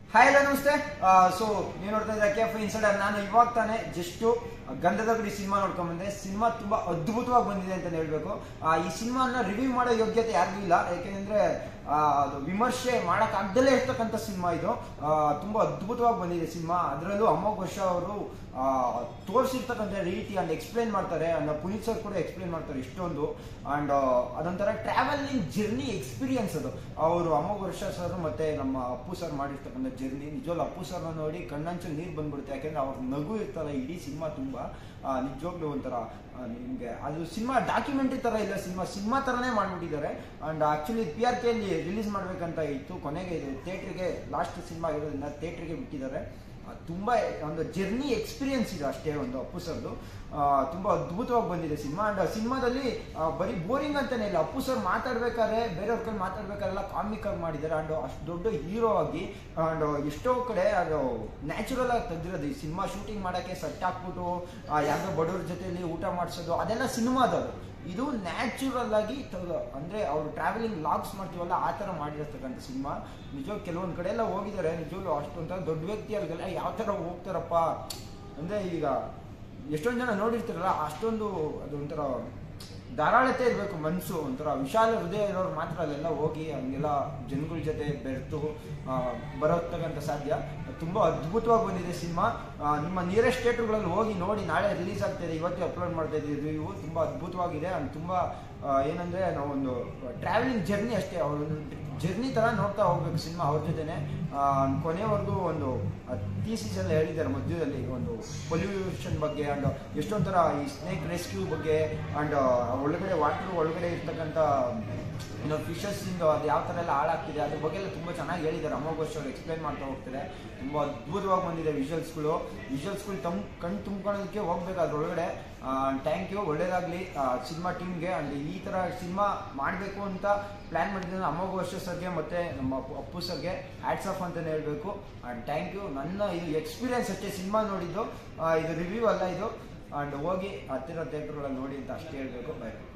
hi hello ನಮಸ್ತೆ so ನೀವು ನೋಡ್ತಾ ಇದ್ದ ಕೆ ಎಫ್ ಇನ್ಸೈಡರ್ ನಾನು ಇವಾಗ ತಾನೇ ಜಸ್ಟ್ ಗಂಧದ ಗುಡಿ ಸಿನಿಮಾ ನೋಡ್ಕೊಂಡ್ ಬಂದೆ ಸಿನಿಮಾ ತುಂಬಾ ಅದ್ಭುತವಾಗಿ ಬಂದಿದೆ ಅಂತ ಹೇಳ್ಬೇಕು ಆ, ಈ ಸಿನಿಮಾನ ರಿವ್ಯೂ ಮಾಡೋ ಯೋಗ್ಯತೆ ಯಾರಿಗೂ ಇಲ್ಲ ಯಾಕೆಂದ್ರೆ ಆ, ಅದು ವಿಮರ್ಶೆ ಮಾಡಕ್ ಆಗ್ದಲೇ ಇರ್ತಕ್ಕಂಥ ಸಿನಿಮಾ ಇದು ಆ, ತುಂಬಾ ಅದ್ಭುತವಾಗಿ ಬಂದಿದೆ ಸಿನಿಮಾ ಅದರಲ್ಲೂ ಅಮೋಘ್ ವರ್ಷ ಅವರು ತೋರಿಸಿರ್ತಕ್ಕಂಥ ರೀತಿ ಅಂಡ್ ಎಕ್ಸ್ಪ್ಲೈನ್ ಮಾಡ್ತಾರೆ ಅಂಡ್ ಪುನೀತ್ ಸರ್ ಕೂಡ ಎಕ್ಸ್ಪ್ಲೈನ್ ಮಾಡ್ತಾರೆ ಇಷ್ಟೊಂದು ಅಂಡ್ ಅದೊಂಥರ ಟ್ರಾವೆಲಿಂಗ್ ಜರ್ನಿ ಎಕ್ಸ್ಪೀರಿಯನ್ಸ್ ಅದು ಅವರು ಅಮೋಘ್ ವರ್ಷ ಸರ್ ಮತ್ತೆ ನಮ್ಮ ಅಪ್ಪು ಸರ್ ಮಾಡಿರ್ತಕ್ಕಂಥ ಜರ್ನಿ ನಿಜವಾಗ್ಲೂ ಅಪ್ಪು ಸರ್ನ ನೋಡಿ ಕಣ್ಣಂಚಲ್ಲಿ ನೀರು ಬಂದ್ಬಿಡುತ್ತೆ ಯಾಕೆಂದ್ರೆ ಅವ್ರ ನಗು ಇರ್ತಾರೆ ಇಡೀ ಸಿನಿಮಾ ತುಂಬಾ ಆ, ನಿಜವಾಗ್ಲೂ ಒಂಥರ ಆ, ನಿಮ್ಗೆ ಅದು ಸಿನಿಮಾ ಡಾಕ್ಯುಮೆಂಟ್ರಿ ತರ ಇಲ್ಲ ಸಿನಿಮಾ ಸಿನಿಮಾ ತರನೇ ಮಾಡ್ಬಿಟ್ಟಿದ್ದಾರೆ and actually P R K ಅಲ್ಲಿ ರಿಲೀಸ್ ಮಾಡ್ಬೇಕಂತ ಇತ್ತು ಕೊನೆಗೆ ಇದು ಥಿಯೇಟ್ರಿಗೆ ಲಾಸ್ಟ್ ಸಿನಿಮಾ ಇರೋದ್ರಿಂದ ಥಿಯೇಟ್ರಿಗೆ ಬಿಟ್ಟಿದ್ದಾರೆ ಆ, ತುಂಬಾ ಒಂದು ಜರ್ನಿ ಎಕ್ಸ್ಪೀರಿಯನ್ಸ್ ಇದೆ ಅಷ್ಟೇ ಒಂದು ಅಪ್ಪು ಸರ್ದು ಆ, ತುಂಬಾ ಅದ್ಭುತವಾಗಿ ಬಂದಿದೆ ಸಿನಿಮಾ ಅಂಡ್ ಸಿನಿಮಾದಲ್ಲಿ ಆ, ಬರೀ ಬೋರಿಂಗ್ ಅಂತಾನೆ ಇಲ್ಲ ಅಪ್ಪು ಸರ್ ಮಾತಾಡ್ಬೇಕಾದ್ರೆ ಬೇರೆಯವ್ರ ಕೈ ಮಾತಾಡ್ಬೇಕಾರೆಲ್ಲ ಕಾಮಿಕ್ ಆಗಿ ಮಾಡಿದ್ದಾರೆ ಅಂಡ್ ಅಷ್ಟು ದೊಡ್ಡ ಹೀರೋ ಆಗಿ ಅಂಡ್ ಎಷ್ಟೋ ಕಡೆ ಅದು ನ್ಯಾಚುರಲ್ ಆಗಿ ತೆಗ್ದಿರೋದು ಈ ಸಿನಿಮಾ ಶೂಟಿಂಗ್ ಮಾಡಕ್ಕೆ ಸೆಟ್ ಹಾಕ್ಬಿಟ್ಟು ಆ, ಯಾವ್ದೋ ಬಡವ್ರ ಜೊತೆಲಿ ಊಟ ಮಾಡಿಸೋದು ಅದೆಲ್ಲ ಸಿನಿಮಾದವರು ಇದು ನ್ಯಾಚುರಲ್ ಆಗಿ ತೆಗ್ದು- ಅಂದ್ರೆ ಅವರು ಟ್ರಾವೆಲಿಂಗ್ ಲಾಗ್ಸ್ ಮಾಡ್ತೀವಲ್ಲ ಆ ಥರ ಮಾಡಿರ್ತಕ್ಕಂಥ ಸಿನಿಮಾ ನಿಜವಾಗ ಕೆಲವೊಂದು ಕಡೆ ಎಲ್ಲ ಹೋಗಿದ್ದಾರೆ ನಿಜವಾಗ್ಲೂ ಅಷ್ಟೊಂಥರ ದೊಡ್ಡ ವ್ಯಕ್ತಿ ಅಲ್ಲಿಗೆಲ್ಲ ಯಾವ ಥರ ಹೋಗ್ತಾರಪ್ಪ ಅಂದ್ರೆ ಈಗ ಎಷ್ಟೊಂದು ಜನ ನೋಡಿರ್ತೀರಲ್ಲ ಅಷ್ಟೊಂದು ಅದು ಒಂಥರ ಧಾರಾಳತೆ ಇರಬೇಕು ಮನಸ್ಸು ಒಂಥರ ವಿಶಾಲ ಹೃದಯ ಇರೋರು ಮಾತ್ರ ಅಲ್ಲೆಲ್ಲ ಹೋಗಿ ಹಂಗೆಲ್ಲ ಜನಗಳ ಜೊತೆ ಬೆರೆತು ಆ, ಬರೋತಕ್ಕಂಥ ಸಾಧ್ಯ ತುಂಬಾ ಅದ್ಭುತವಾಗಿ ಬಂದಿದೆ ಸಿನಿಮಾ ನಿಮ್ಮ ನಿಯರೆಸ್ಟ್ ಥಿಯೇಟರ್ಗಳಲ್ಲಿ ಹೋಗಿ ನೋಡಿ ನಾಳೆ ರಿಲೀಸ್ ಆಗ್ತಾಯಿದೆ ಇವತ್ತೇ ಅಪ್ಲೋಡ್ ಮಾಡ್ತಾ ಇದ್ದೀವಿ ರಿವ್ಯೂ ತುಂಬಾ ಅದ್ಭುತವಾಗಿದೆ ಅಂಡ್ ತುಂಬಾ ಆ, ಏನಂದ್ರೆ ನಾವೊಂದು ಟ್ರಾವೆಲಿಂಗ್ ಜರ್ನಿ ಅಷ್ಟೇ ಅವ್ರ ಜರ್ನಿ ತರ ನೋಡ್ತಾ ಹೋಗ್ಬೇಕು ಸಿನಿಮಾ ಅವ್ರ ಜೊತೆನೆ ಆ, ಕೊನೆವರೆಗೂ ಒಂದು ಥೀಸಿಸ್ ಎಲ್ಲ ಹೇಳಿದ್ದಾರೆ ಮಧ್ಯದಲ್ಲಿ ಒಂದು ಪೊಲ್ಯೂಷನ್ ಬಗ್ಗೆ ಅಂಡ್ ಎಷ್ಟೊಂಥರ ಈ ಸ್ನೇಕ್ ರೆಸ್ಕ್ಯೂ ಬಗ್ಗೆ ಅಂಡ್ ಒಳಗಡೆ ವಾಟರ್ ಒಳಗಡೆ ಇರ್ತಕ್ಕಂಥ ಇನ್ನು ಫಿಶಸ್ ಇಂದ ಅದು ಯಾವ ಥರ ಎಲ್ಲ ಹಾಳಾಗ್ತಿದೆ ಅದ್ರ ಬಗ್ಗೆ ಎಲ್ಲ ತುಂಬ ಚೆನ್ನಾಗಿ ಹೇಳಿದ್ದಾರೆ ಅಮೋಘ್ ವರ್ಷ ಅವ್ರು ಎಕ್ಸ್ಪ್ಲೈನ್ ಮಾಡ್ತಾ ಹೋಗ್ತಾರೆ ತುಂಬ ಅದ್ಭುತವಾಗಿ ಬಂದಿದೆ ವಿಜುವಲ್ಸ್ಗಳು ವಿಜುವಲ್ಸ್ಗಳು ತಮ್ ಕಣ್ಣು ತುಂಬ್ಕೊಳ್ಳೋದಕ್ಕೆ ಹೋಗ್ಬೇಕು ಅದ್ರೊಳಗಡೆ ಥ್ಯಾಂಕ್ ಯು ಒಳ್ಳೇದಾಗಲಿ ಸಿನಿಮಾ ಟೀಮ್ಗೆ ಅಂಡ್ ಈ ಥರ ಸಿನಿಮಾ ಮಾಡಬೇಕು ಅಂತ ಪ್ಲ್ಯಾನ್ ಮಾಡಿದ್ರೆ ಅಮೋಘ ವರ್ಷ ಸರ್ಗೆ ಮತ್ತೆ ನಮ್ಮ ಅಪ್ಪು- ಅಪ್ಪು ಸರ್ಗೆ ಹ್ಯಾಟ್ಸ್ ಆಫ್ ಅಂತಲೇ ಹೇಳಬೇಕು ಅಂಡ್ ಥ್ಯಾಂಕ್ ಯು ನನ್ನ ಇದು ಎಕ್ಸ್ಪೀರಿಯನ್ಸ್ ಅಷ್ಟೇ ಸಿನಿಮಾ ನೋಡಿದ್ದು ಆ, ಇದು ರಿವ್ಯೂ ಅಲ್ಲ ಇದು ಅಂಡ್ ಹೋಗಿ ಹತ್ತಿರ ಥಿಯೇಟರ್ಗಳಲ್ಲಿ ನೋಡಿ ಅಂತ ಅಷ್ಟೇ ಹೇಳಬೇಕು ಬೈ